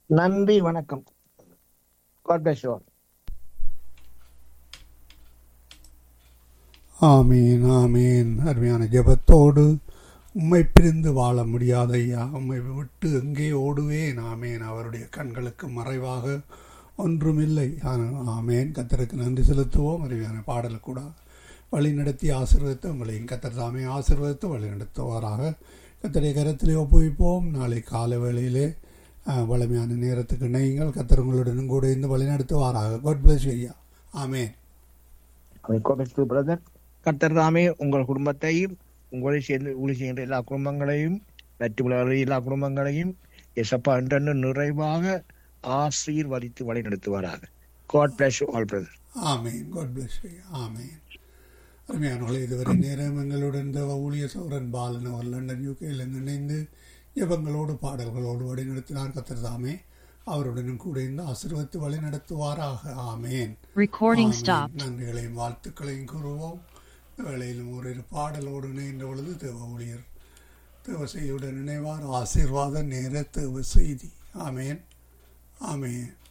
நன்றி வணக்கம் God bless you all. ஆமீன் ஆமீன் அருமையான ஜெபத்தோடு உம்மை பிரிந்து வாழ முடியாத ஐயா உம்மை விட்டு எங்கே ஓடுவேன் ஆமேன் அவருடைய கண்களுக்கு மறைவாக ஒன்றுமில்லை ஆ- ஆமேன் கத்தருக்கு நன்றி செலுத்துவோம் அருமையான பாடல் கூட வழி நடத்தி ஆசீர்வதித்து உங்களையும் கத்தர் தாமே ஆசீர்வதித்து வழி நடத்துவாராக கத்தருடைய கரத்திலே ஒப்புவிப்போம் நாளை காலை வேளையிலே ஆ, வளமையான நேரத்துக்கு இணையுங்கள் கத்தர் உங்களுடனும் கூட இருந்து வழி நடத்துவாராக God bless you ஐயா ஆமேன் அவன் God bless you, brother. கர்த்தர் தாமே உங்கள் குடும்பத்தையும் உங்களை சேர்ந்து ஊழி செய்கின்ற எல்லா குடும்பங்களையும் வெற்றி விளையாடுற எல்லா குடும்பங்களையும் எசப்பா என்றென்று நிறைவாக ஆசீர்வதித்து வழி நடத்துவாராக God bless you all, brother. Amen God bless you. ஆமேன் அருமையானவர்களே இதுவரை நேரம் எங்களுடன் தேவ ஊழிய சௌரன் பாலன் அவர் லண்டன் யூகேயில் இணைந்து ஜெபங்களோடு பாடல்களோடு வழி நடத்தினார் கத்தர் தாமே அவருடனும் கூட இருந்து ஆசீர்வதித்து வழி நடத்துவாராக ஆமேன் Recording ஆமேன். stopped. நன்றிகளையும் வாழ்த்துக்களையும் கூறுவோம் வேளையிலும் ஒரு பாடலோடு இணைகின்ற பொழுது தேவ ஊழியர் தேவ செய்தியுடன் இணைவார் ஆசீர்வாத நேர தேவ செய்தி ஆமேன் ஆமேன்